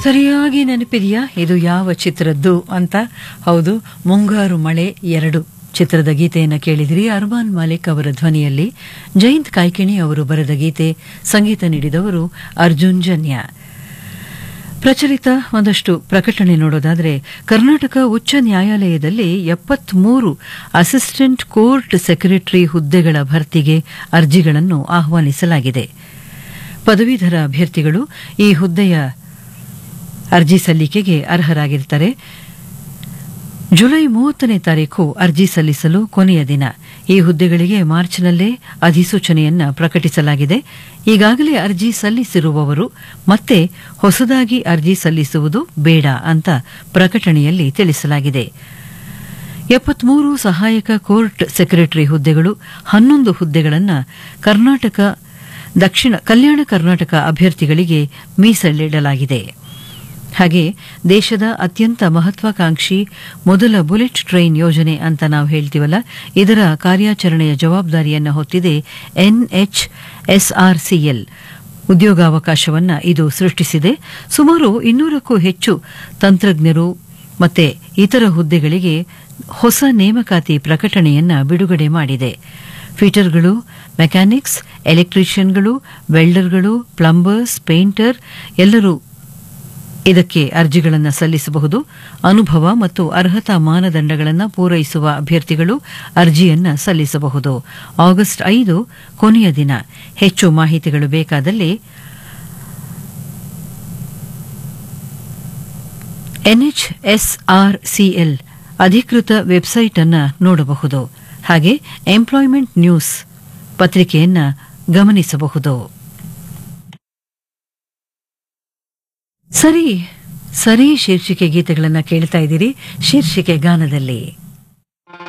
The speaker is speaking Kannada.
ಸರಿಯಾಗಿ ನೆನಪಿದೆಯಾ ಇದು ಯಾವ ಚಿತ್ರದ್ದು ಅಂತ ಹೌದು ಮುಂಗಾರು ಮಳೆ ಎರಡು ಚಿತ್ರದ ಗೀತೆಯನ್ನು ಕೇಳಿದಿರಿ ಅರ್ಮಾನ್ ಮಾಲಿಕ್ ಅವರ ಧ್ವನಿಯಲ್ಲಿ ಜಯಂತ್ ಕಾಯ್ಕಿಣಿ ಅವರು ಬರೆದ ಗೀತೆ ಸಂಗೀತ ನೀಡಿದವರು ಅರ್ಜುನ್ ಜನ್ಯ ಪ್ರಚಲಿತ ಒಂದಷ್ಟು ಪ್ರಕಟಣೆ ನೋಡೋದಾದರೆ ಕರ್ನಾಟಕ ಉಚ್ಚ ನ್ಯಾಯಾಲಯದಲ್ಲಿ ಎಪ್ಪತ್ಮೂರು ಅಸಿಸ್ಟೆಂಟ್ ಕೋರ್ಟ್ ಸೆಕ್ರೆಟರಿ ಹುದ್ದೆಗಳ ಭರ್ತಿಗೆ ಅರ್ಜಿಗಳನ್ನು ಆಹ್ವಾನಿಸಲಾಗಿದೆ ಪದವೀಧರ ಅಭ್ಯರ್ಥಿಗಳು ಈ ಹುದ್ದೆಯ ಅರ್ಜಿ ಸಲ್ಲಿಕೆಗೆ ಅರ್ಹರಾಗಿರ್ತಾರೆ ಜುಲೈ ಮೂವತ್ತನೇ ತಾರೀಕು ಅರ್ಜಿ ಸಲ್ಲಿಸಲು ಕೊನೆಯ ದಿನ ಈ ಹುದ್ದೆಗಳಿಗೆ ಮಾರ್ಚ್ನಲ್ಲೇ ಅಧಿಸೂಚನೆಯನ್ನ ಪ್ರಕಟಿಸಲಾಗಿದೆ ಈಗಾಗಲೇ ಅರ್ಜಿ ಸಲ್ಲಿಸಿರುವವರು ಮತ್ತೆ ಹೊಸದಾಗಿ ಅರ್ಜಿ ಸಲ್ಲಿಸುವುದು ಬೇಡ ಅಂತ ಪ್ರಕಟಣೆಯಲ್ಲಿ ತಿಳಿಸಲಾಗಿದೆ ಎಪ್ಪತ್ಮೂರು ಸಹಾಯಕ ಕೋರ್ಟ್ ಸೆಕ್ರೆಟರಿ ಹುದ್ದೆಗಳು ಹನ್ನೊಂದು ಹುದ್ದೆಗಳನ್ನು ಕರ್ನಾಟಕ ದಕ್ಷಿಣ ಕಲ್ಯಾಣ ಕರ್ನಾಟಕ ಅಭ್ಯರ್ಥಿಗಳಿಗೆ ಮೀಸಲಿಡಲಾಗಿದೆ ಹಾಗೆ ದೇಶದ ಅತ್ಯಂತ ಮಹತ್ವಾಕಾಂಕ್ಷಿ ಮೊದಲ ಬುಲೆಟ್ ಟ್ರೈನ್ ಯೋಜನೆ ಅಂತ ನಾವು ಹೇಳ್ತೀವಲ್ಲ ಇದರ ಕಾರ್ಯಾಚರಣೆಯ ಜವಾಬ್ದಾರಿಯನ್ನು ಹೊತ್ತಿದೆ ಎನ್ಎಚ್ಎಸ್ಆರ್ಸಿಎಲ್ ಉದ್ಯೋಗಾವಕಾಶವನ್ನ ಇದು ಸೃಷ್ಟಿಸಿದೆ ಸುಮಾರು ಇನ್ನೂರಕ್ಕೂ ಹೆಚ್ಚು ತಂತ್ರಜ್ಞರು ಮತ್ತೆ ಇತರ ಹುದ್ದೆಗಳಿಗೆ ಹೊಸ ನೇಮಕಾತಿ ಪ್ರಕಟಣೆಯನ್ನ ಬಿಡುಗಡೆ ಮಾಡಿದೆ ಫಿಟರ್ಗಳು ಮೆಕ್ಯಾನಿಕ್ಸ್ ಎಲೆಕ್ಟ್ರಿಷಿಯನ್ಗಳು ವೆಲ್ಡರ್ಗಳು ಪ್ಲಂಬರ್ಸ್ ಪೇಂಟರ್ ಎಲ್ಲರೂ ಇದಕ್ಕೆ ಅರ್ಜಿಗಳನ್ನು ಸಲ್ಲಿಸಬಹುದು ಅನುಭವ ಮತ್ತು ಅರ್ಹತಾ ಮಾನದಂಡಗಳನ್ನು ಪೂರೈಸುವ ಅಭ್ಯರ್ಥಿಗಳು ಅರ್ಜಿಯನ್ನ ಸಲ್ಲಿಸಬಹುದು ಆಗಸ್ಟ್ ಐದು ಕೊನೆಯ ದಿನ ಹೆಚ್ಚು ಮಾಹಿತಿಗಳು ಬೇಕಾದಲ್ಲಿ ಎನ್ಎಚ್ಎಸ್ಆರ್ಸಿಎಲ್ ಅಧಿಕೃತ ವೆಬ್ಸೈಟ್ ಅನ್ನ ನೋಡಬಹುದು ಹಾಗೆ ಎಂಪ್ಲಾಯ್ಮೆಂಟ್ ನ್ಯೂಸ್ ಪತ್ರಿಕೆಯನ್ನ ಗಮನಿಸಬಹುದು ಸರಿ ಸರಿ ಶೀರ್ಷಿಕೆ ಗೀತೆಗಳನ್ನ ಕೇಳ್ತಾ ಇದ್ದೀರಿ ಶೀರ್ಷಿಕೆ ಗಾನದಲ್ಲಿ